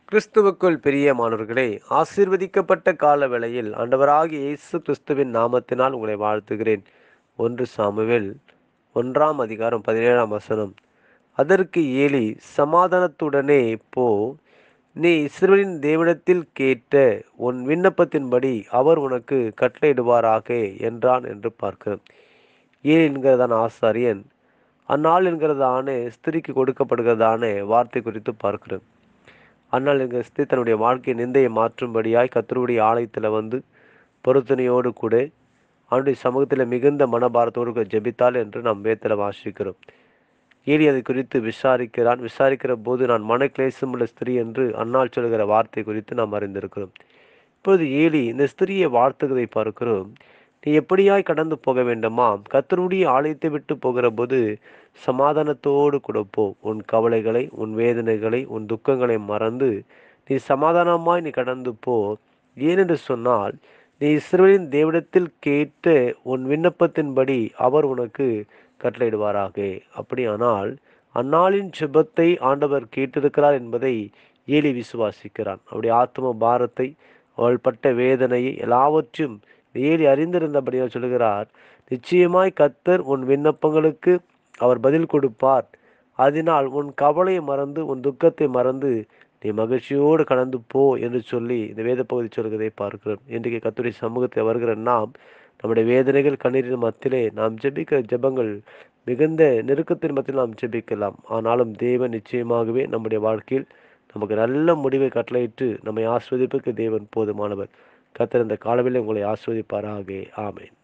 கிறிஸ்துவுக்குள் பிரியமானவர்களே ஆசீர்வதிக்கப்பட்ட கால வேளையில் ஆண்டவராகிய இயேசு கிறிஸ்துவின் நாமத்தினால் உங்களை வாழ்த்துகிறேன் ஒன்று சாமுவேல் ஒன்றாம் அதிகாரம் பதினேழாம் வசனம் அதற்கு ஏலி சமாதானத்துடனே போ நீ இஸ்ரவேலின் தேவனிடத்தில் கேட்ட உன் விண்ணப்பத்தின்படி அவர் உனக்கு கட்டளையிடுவாராக என்றான் என்று பார்க்கிறோம் ஏலி என்கிறதான ஆசாரியன் அந்நாள் என்கிறதான ஸ்திரிக்கு கொடுக்கப்படுகிறதான வார்த்தை குறித்து பார்க்கிறோம் அன்னால் எங்கள் ஸ்திரீ தன்னுடைய வாழ்க்கை நிந்தையை மாற்றும்படியாய் கத்தருடைய ஆலயத்தில் வந்து பொருத்தனையோடு கூட அவனுடைய சமூகத்தில் மிகுந்த மனபாரத்தோடு கூட ஜெபித்தாள் என்று நாம் வேத்தில் வாசிக்கிறோம் ஏலி அதை குறித்து விசாரிக்கிறான் விசாரிக்கிற போது நான் மனக்லேசம் உள்ள ஸ்திரீ என்று அன்னாள் சொல்கிற வார்த்தை குறித்து நாம் அறிந்திருக்கிறோம் இப்பொழுது ஏலி இந்த ஸ்திரீயை வாழ்த்துவதை பார்க்கிறோம் நீ எப்படியாய் கடந்து போக வேண்டுமா கத்தருடைய ஆலயத்தை விட்டு போகிற போது சமாதானத்தோடு கூட போ உன் கவலைகளை உன் வேதனைகளை உன் துக்கங்களை மறந்து நீ சமாதானமாய் நீ கடந்து போ ஏனென்று சொன்னால் நீ இஸ்ரவேலின் தேவனிடத்தில் கேட்ட உன் விண்ணப்பத்தின்படி அவர் உனக்கு கட்டளையிடுவாராக அப்படியானால் அந்நாளின் சுபத்தை ஆண்டவர் கேட்டிருக்கிறார் என்பதை ஏலி விசுவாசிக்கிறான் அவருடைய ஆத்ம பாரத்தை அவள் பட்ட வேதனையை எல்லாவற்றையும் ஏலி அறிந்திருந்தபடியால் சொல்கிறார் நிச்சயமாய் கத்தர் உன் விண்ணப்பங்களுக்கு அவர் பதில் கொடுப்பார் அதனால் உன் கவலையை மறந்து உன் துக்கத்தை மறந்து நீ மகிழ்ச்சியோடு கடந்து போ என்று சொல்லி இந்த வேத பகுதி சொல்கிறதை பார்க்கிறோம் இன்றைக்கு கத்துடைய சமூகத்தை வருகிற நாம் நம்முடைய வேதனைகள் கண்ணீரின் மத்தியிலே நாம் ஜெபிக்கிற ஜெபங்கள் மிகுந்த நெருக்கத்தின் மத்தியில் நாம் ஜெபிக்கலாம் ஆனாலும் தேவன் நிச்சயமாகவே நம்முடைய வாழ்க்கையில் நமக்கு நல்ல முடிவை கட்டளையிட்டு நம்மை ஆஸ்வதிப்புக்கு தேவன் போதுமானவர் கத்தர் இந்த காலவில் உங்களை ஆஸ்வதிப்பாராக ஆமேன்